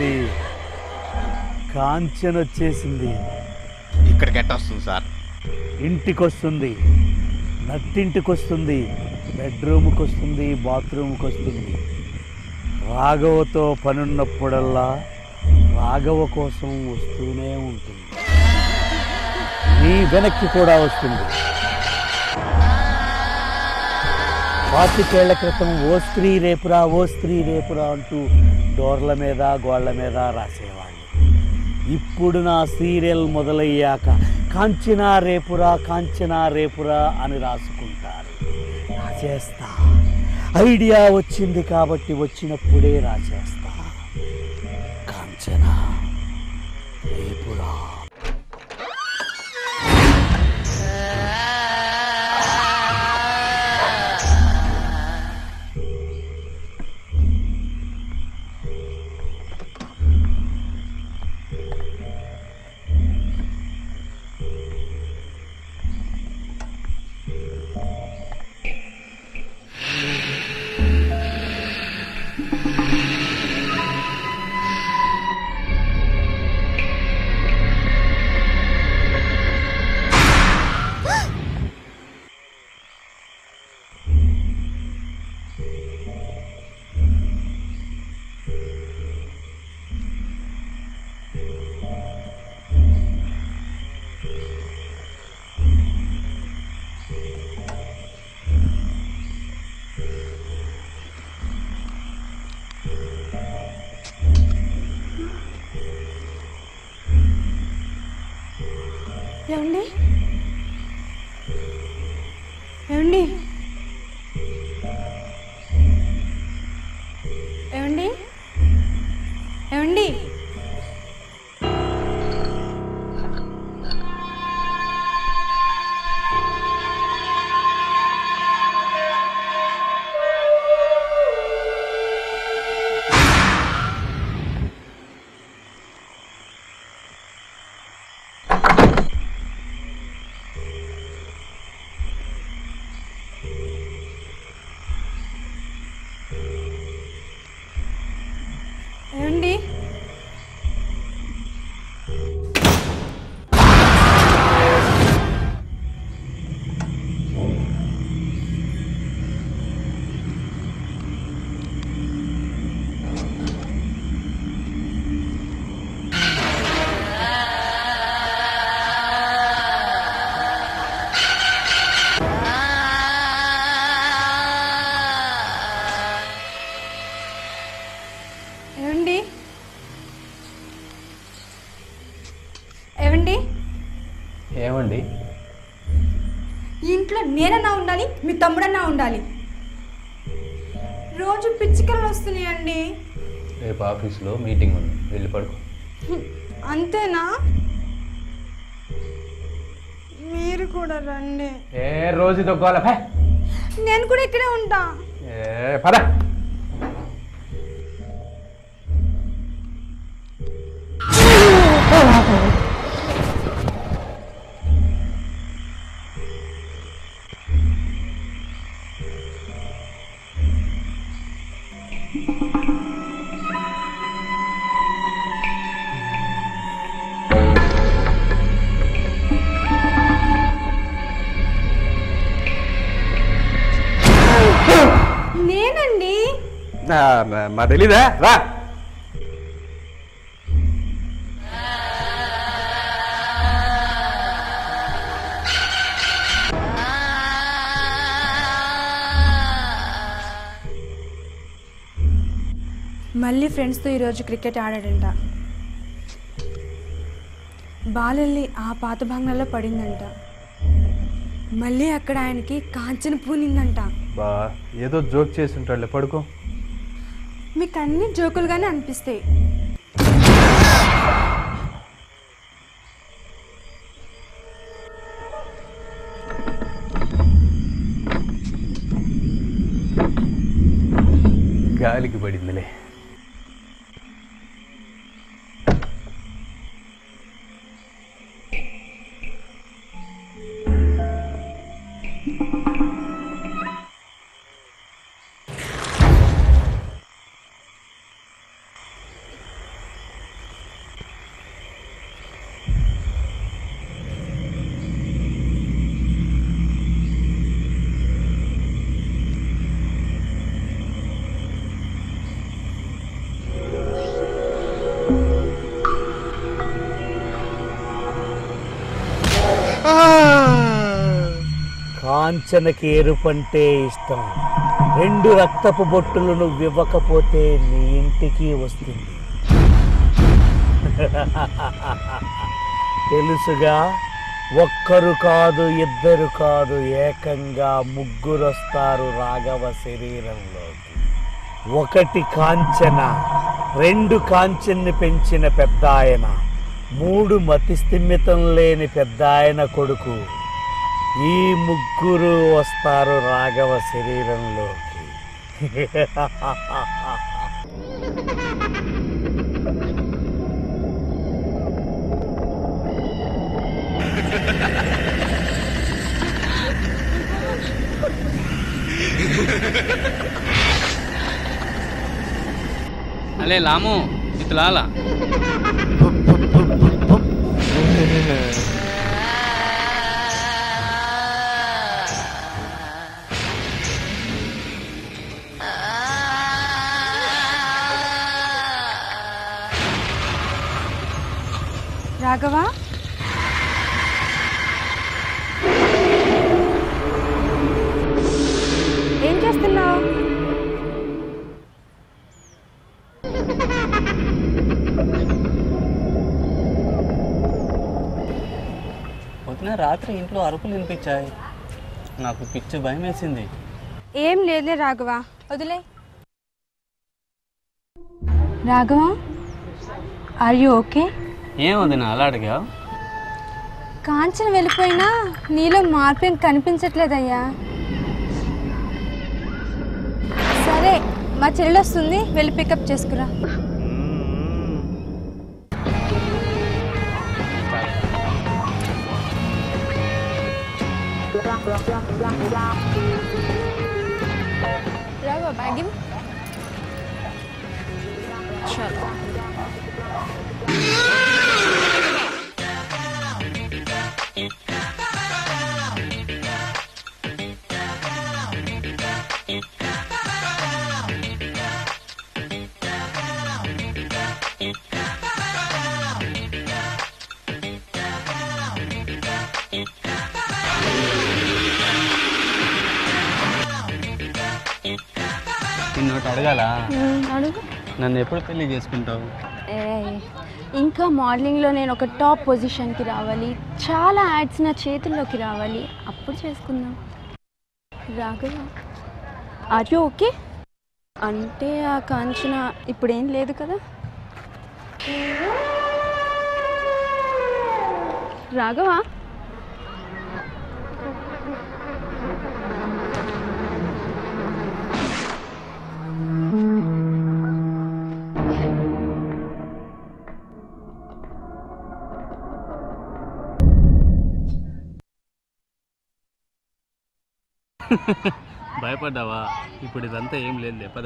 వచ్చేసింది కాంచన వచ్చేసింది ఇక్కడికి ఎట్ట వస్తుంది సార్ ఇంటికి వస్తుంది నట్టింటికి వస్తుంది బెడ్రూమ్కి వస్తుంది బాత్రూమ్కి వస్తుంది రాఘవతో పనున్నప్పుడల్లా రాఘవ కోసం వస్తూనే ఉంటుంది నీ వెనక్కి కూడా వస్తుంది పాతికేళ్ల క్రితం ఓ స్త్రీ రేపురా ఓ స్త్రీ రేపురా అంటూ డోర్ల మీద గోళ్ల మీద రాసేవాళ్ళు ఇప్పుడు నా సీరియల్ మొదలయ్యాక కాంచనా రేపురా కాంచనా రేపురా అని రాసుకుంటారు రాసేస్తా ఐడియా వచ్చింది కాబట్టి వచ్చినప్పుడే రాసేస్తా కాంచనా రేపురా ఏమండి ఏమండి ఏమండి ఏమండి ఏమండి ఏమండి ఏమండి ఏమండి ఈ ఇంట్లో నేనన్నా ఉండాలి మీ తమ్ముడన్నా ఉండాలి రోజు పిచ్చికలు వస్తున్నాయండి రేపు ఆఫీస్లో మీటింగ్ ఉంది వెళ్ళి పడుకో హ్మ్, అంతేనా మీరు కూడా రండి ఏ రోజు దొక్కోవాల ఫే నేను కూడా ఇక్కడే ఉంటా ఏ పద నేనండి మా తెలీదా రా మళ్ళీ ఫ్రెండ్స్తో ఈరోజు క్రికెట్ ఆడాడంట బాల్ వెళ్ళి ఆ పాత బంగ్లాలో పడిందంట మళ్ళీ అక్కడ ఆయనకి కాంచన పూనిందంట బా ఏదో జోక్ చేసి ఉంటాడులే పడుకో మీకు అన్ని జోకులుగానే అనిపిస్తాయి గాలికి పడిందిలే కాంచనకి ఎరుపంటే ఇష్టం రెండు రక్తపు బొట్టులు నువ్వు ఇవ్వకపోతే నీ ఇంటికి వస్తుంది తెలుసుగా ఒక్కరు కాదు ఇద్దరు కాదు ఏకంగా ముగ్గురు వస్తారు రాఘవ శరీరంలోకి ఒకటి కాంచన రెండు కాంచన్ని పెంచిన పెద్ద ఆయన మూడు మతిస్థిమితం లేని పెద్ద ఆయన కొడుకు ఈ ముగ్గురు వస్తారు రాఘవ శరీరంలోకి అలే లాము ఇతలాల రాఘవ ఏం చేస్తున్నావు పొద్దున రాత్రి ఇంట్లో అరుపులు వినిపించాయి నాకు పిచ్చి భయం వేసింది ఏం లేదులే రాఘవ వదిలే రాఘవ ఆర్ యూ ఓకే ఏం వదిన అలా అడిగావు కాంచన వెళ్ళిపోయినా నీలో మార్పు ఏం కనిపించట్లేదయ్యా సరే మా చెల్లి వస్తుంది వెళ్ళి పికప్ చేసుకురా రాఘవ బ్యాగ్ ఇవ్వు. చలో నిన్నోటి అడగాల అడుగు నన్ను ఎప్పుడు పెళ్లి చేసుకుంటావు ఏయ్, ఇంకా మోడలింగ్లో నేను ఒక టాప్ పొజిషన్కి రావాలి చాలా యాడ్స్ నా చేతుల్లోకి రావాలి అప్పుడు చేసుకుందాం రాఘవ ఆర్ యూ ఓకే అంటే ఆ కాంచన ఇప్పుడు ఏం లేదు కదా రాఘవ భయపడ్డావా ఇప్పుడు ఇదంతా ఏం లేదు పద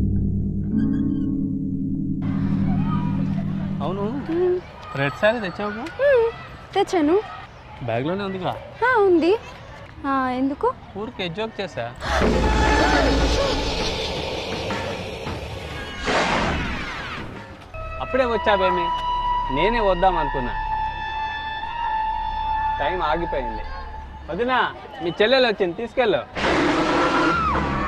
అవును రెడ్ సారీ తెచ్చావుగా హ్మ్, తెచ్చాను బ్యాగ్లోనే ఉందిగా ఆ, ఉంది ఆ, ఎందుకు ఊరికి జోక్ చేసా అప్పుడే వచ్చావేమి నేనే వద్దాం అనుకున్నా టైం ఆగిపోయింది వదినా మీ చెల్లెలు వచ్చింది తీసుకెళ్ళు